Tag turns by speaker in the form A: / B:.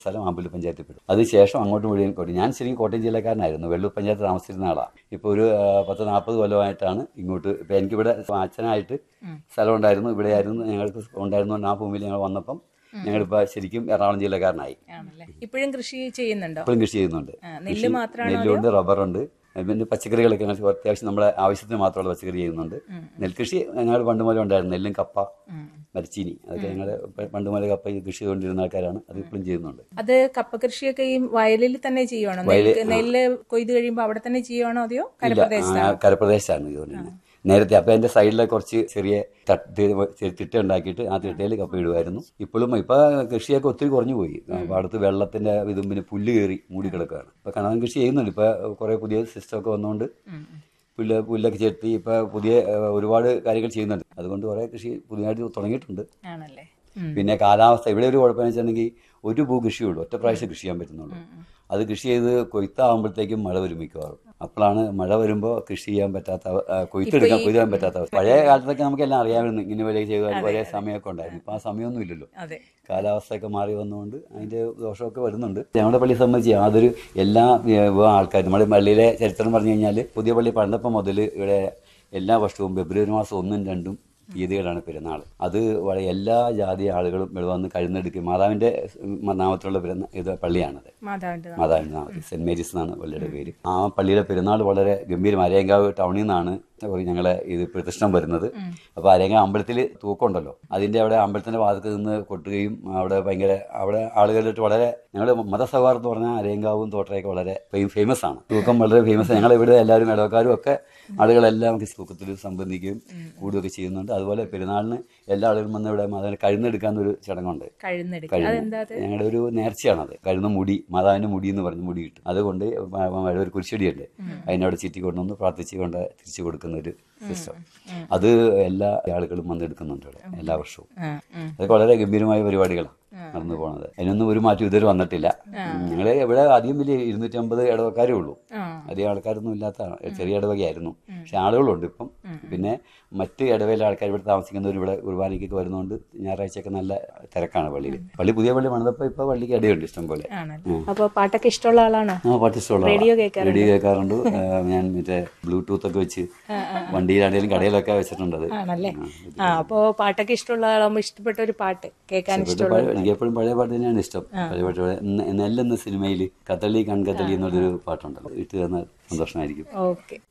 A: സ്ഥലം ആമ്പല്ലൂർ പഞ്ചായത്തിൽ പെടും അതിനുശേഷം അങ്ങോട്ട് മുഴുവൻ കോട്ടയം ഞാൻ ശരിക്കും കോട്ടയം ജില്ലക്കാരനായിരുന്നു വെള്ളൂർ പഞ്ചായത്ത് താമസിച്ചിരുന്ന ആളാണ് ഇപ്പോൾ ഒരു ആ, പത്ത് നാൽപ്പത് കൊല്ലമായിട്ടാണ് ഇങ്ങോട്ട് ഇപ്പം എനിക്കിവിടെ അച്ഛനായിട്ട് സ്ഥലം ഉണ്ടായിരുന്നു ഇവിടെ ആയിരുന്നു ഞങ്ങൾക്ക് ഉണ്ടായിരുന്നുകൊണ്ട് ആ ഭൂമിയിൽ ഞങ്ങൾ വന്നപ്പം ഞങ്ങളിപ്പോൾ ശരിക്കും എറണാകുളം ജില്ലക്കാരനായി
B: ആണല്ലേ ഇപ്പോഴും കൃഷി ചെയ്യുന്നുണ്ടോ
A: ഇപ്പോഴും കൃഷി ചെയ്യുന്നുണ്ട്
B: ആ, നെല്ല്
A: കൃഷി-
B: മാത്രമാണോ
A: നെല്ലുണ്ട് റബ്ബറുണ്ട് പിന്നെ പച്ചക്കറികളൊക്കെ ഞങ്ങൾ അത്യാവശ്യം നമ്മുടെ ആവശ്യത്തിന് മാത്രമുള്ള പച്ചക്കറി ചെയ്യുന്നുണ്ട് നെൽകൃഷി ഞങ്ങൾ പണ്ട് മുതലേ ഉണ്ടായിരുന്നു നെല്ലും കപ്പ മരച്ചീനി അതൊക്കെ ഞങ്ങൾ പണ്ട് മുതലേ കപ്പ ഈ കൃഷി ചെയ്തുകൊണ്ടിരുന്ന ആൾക്കാരാണ് അത് ഇപ്പോഴും ചെയ്യുന്നുണ്ട്
B: അത് കപ്പ കൃഷിയൊക്കെ ഈ വയലിൽ തന്നെ ചെയ്യുവാണോ
A: വയലിൽ-
B: നെല്ല് നെല്ല് കൊയ്ത് കഴിയുമ്പോൾ അവിടെ തന്നെ ചെയ്യുവാണോ അതെയോ
A: ഇല്ല
B: കരപ്രദേശത്താണ്
A: ആ, കരപ്രദേശത്താണ് ഇതുകൊണ്ട് നേരത്തെ അപ്പം എൻ്റെ സൈഡിലെ കുറച്ച് ചെറിയ തട്ട് ചെറിയ തിട്ട ഉണ്ടാക്കിയിട്ട് ആ തിട്ടയിൽ കപ്പ ഇടുമായിരുന്നു ഇപ്പോഴും ഇപ്പൊ കൃഷിയൊക്കെ ഒത്തിരി കുറഞ്ഞു പോയി അപ്പോൾ അടുത്ത് വെള്ളത്തിന്റെ ഇതും പിന്നെ പുല്ല് കയറി മൂടി കിടക്കുകയാണ് ഇപ്പൊ കണവൻ കൃഷി ചെയ്യുന്നുണ്ട് ഇപ്പൊ കുറെ പുതിയ സിസ്റ്റം ഒക്കെ വന്നുകൊണ്ട് പുല്ല് പുല്ലൊക്കെ ചെത്തി ഇപ്പൊ പുതിയ ഏഹ്, ഒരുപാട് കാര്യങ്ങൾ ചെയ്യുന്നുണ്ട് അതുകൊണ്ട് കുറെ കൃഷി പുതിയതായിട്ട് തുടങ്ങിയിട്ടുണ്ട്
B: ആണല്ലേ
A: പിന്നെ കാലാവസ്ഥ ഇവിടെ ഒരു കുഴപ്പമെന്ന് വെച്ചിട്ടുണ്ടെങ്കിൽ ഒരു പൂ കൃഷിയുള്ളൂ ഒറ്റ പ്രാവശ്യം കൃഷി ചെയ്യാൻ പറ്റുന്നുള്ളൂ അത് കൃഷി ചെയ്ത് കൊയ്ത്താകുമ്പോഴത്തേക്കും മഴ വരും മിക്കവാറും അപ്പോഴാണ് മഴ വരുമ്പോൾ കൃഷി ചെയ്യാൻ പറ്റാത്ത അവ- ആ, കൊയ്ത്തെടുക്കാൻ കൊയ്താൻ പറ്റാത്ത അവസ്ഥ പഴയ കാലത്തൊക്കെ നമുക്കെല്ലാം അറിയാമായിരുന്നു ഇങ്ങനെ വലിയ ചെയ്താൽ ഒരേ സമയമൊക്കെ ഉണ്ടായിരുന്നു ഇപ്പം ആ സമയമൊന്നും ഇല്ലല്ലോ
B: അതെ
A: കാലാവസ്ഥയൊക്കെ മാറി വന്നുകൊണ്ട് അതിന്റെ ദോഷമൊക്കെ വരുന്നുണ്ട് ഞങ്ങളുടെ പള്ളി സംബന്ധിച്ച് യാതൊരു എല്ലാ വിഭാഗം ആൾക്കാരും നമ്മുടെ പള്ളിയിലെ ചരിത്രം പറഞ്ഞു കഴിഞ്ഞാൽ പുതിയ പള്ളി പണിതപ്പം മുതൽ ഇവിടെ എല്ലാ വർഷവും ഫെബ്രുവരി മാസം ഒന്നും രണ്ടും തീയതികളാണ് പെരുന്നാൾ അത് വളരെ എല്ലാ ജാതി ആളുകളും ഇവിടെ വന്ന് കഴുന്നെടുക്കും മാതാവിന്റെ ഉം, നാമത്തിലുള്ള പെരുന്നാൾ ഇത് പള്ളിയാണത്
B: മാതാവിന്റെ നാമം.
A: മാതാവിന്റെ നാമത്തിൽ സെന്റ് മേരീസ് എന്നാണ് പള്ളിയുടെ പേര് ആ പള്ളിയുടെ പെരുന്നാൾ വളരെ ഗംഭീരം അരയങ്കാവ് ടൗണിൽ നിന്നാണ് ഞങ്ങളെ ഇത് പ്രതിഷ്ഠം വരുന്നത് അപ്പൊ അരയങ്കാവ് അമ്പലത്തിൽ തൂക്കമുണ്ടല്ലോ അതിന്റെ അവിടെ അമ്പലത്തിന്റെ വാതിൽക്ക് നിന്ന് കൊട്ടുകയും അവിടെ ഭയങ്കര അവിടെ ആളുകളിട്ട് വളരെ ഞങ്ങളുടെ മതസൗഹാർദ്ദം എന്ന് പറഞ്ഞാൽ അരയങ്കാവും തോട്ടയൊക്കെ വളരെ ഫേമസ് ആണ് തൂക്കം വളരെ ഫേമസ് ഞങ്ങൾ ഇവിടെ എല്ലാവരും ഇടവക്കാരും ഒക്കെ ആളുകളെല്ലാം ഈ തൂക്കത്തിൽ സംബന്ധിക്കുകയും കൂടുകയൊക്കെ ചെയ്യുന്നുണ്ട് അതുപോലെ പെരുന്നാളിന് എല്ലാ ആളുകളും വന്ന് ഇവിടെ മാതാവിനെ കഴുന്നെടുക്കാന്നൊരു ചടങ്ങുണ്ട്
B: കഴുന്നെടുക്കുക
A: കഴുന്ന്
B: അതെന്താ അത്
A: ഞങ്ങളുടെ ഒരു നേർച്ചയാണത് കഴുന്ന മുടി മാതാവിന്റെ മുടി എന്ന് പറഞ്ഞ് മുടി കിട്ടും അതുകൊണ്ട് മ- മ- ഒരു കുരിശടിയുണ്ട് അതിനോട് ചുറ്റി കൊണ്ടുവന്ന് പ്രാർത്ഥിച്ച് കൊണ്ട് തിരിച്ചു കൊടുക്കുന്ന ഒരു സിസ്റ്റം അത് എല്ലാ ആളുകളും വന്നെടുക്കുന്നുണ്ട് ഇവിടെ എല്ലാ വർഷവും
B: ആ, ഉം.
A: അതൊക്കെ വളരെ ഗംഭീരമായ പരിപാടികളാണ് നടന്നു പോണത് അതിനൊന്നും ഒരു മാറ്റം ഇതുവരെ വന്നിട്ടില്ല ഞങ്ങള് ഇവിടെ അധികം വലിയ ഇരുന്നൂറ്റമ്പത് ഇടവക്കാരേ ഉള്ളൂ
B: ആ.
A: അധികം ആൾക്കാരൊന്നും ഇല്ലാത്ത ചെറിയ ഇടവകയായിരുന്നു പക്ഷെ ആളുകളുണ്ട് ഇപ്പം പിന്നെ മറ്റ് ഇടവയിലെ ആൾക്കാർ ഇവിടെ താമസിക്കുന്നവർ ഇവിടെ കുർബാനയ്ക്കൊക്കെ വരുന്നതുകൊണ്ട് ഞായറാഴ്ചയൊക്കെ നല്ല തിരക്കാണ് പള്ളിയിൽ പള്ളി പുതിയ പള്ളി പണിതപ്പോൾ ഇപ്പൊ പള്ളിക്ക് ഇടയുണ്ട് ഇഷ്ടം പോലെ
B: ആണല്ലേ അപ്പൊ പാട്ടൊക്കെ ഇഷ്ടമുള്ള ആളാണോ
A: ആ പാട്ട് ഇഷ്ടമുള്ള
B: റേഡിയോ
A: ആളാ.
B: കേൾക്കാറുണ്ടോ?
A: റേഡിയോ കേൾക്കാറുണ്ട് ആ, ഞാൻ മറ്റേ ബ്ലൂടൂത്ത് ഒക്കെ വെച്ച് വണ്ടിയിലാണെങ്കിലും കടയിലൊക്കെ വെച്ചിട്ടുണ്ട് അത്
B: ആണല്ലേ ആ അപ്പോ പാട്ടൊക്കെ ഇഷ്ടമുള്ള ആളാകുമ്പോ ഇഷ്ടപ്പെട്ട ഒരു പാട്ട് കേൾക്കാൻ ഇഷ്ടമുള്ള
A: പഴയ- എനിക്ക് എപ്പോഴും പഴയ പാട്ട് തന്നെയാണ് ഇഷ്ടം പഴയ പാട്ട് പഴയ- നെ- നെല്ലെന്ന സിനിമയിൽ കത്തളി കൺകത്തളി എന്നുള്ളൊരു പാട്ടുണ്ടല്ലോ ഇട്ട് തന്നാൽ സന്തോഷമായിരിക്കും
B: ഓക്കെ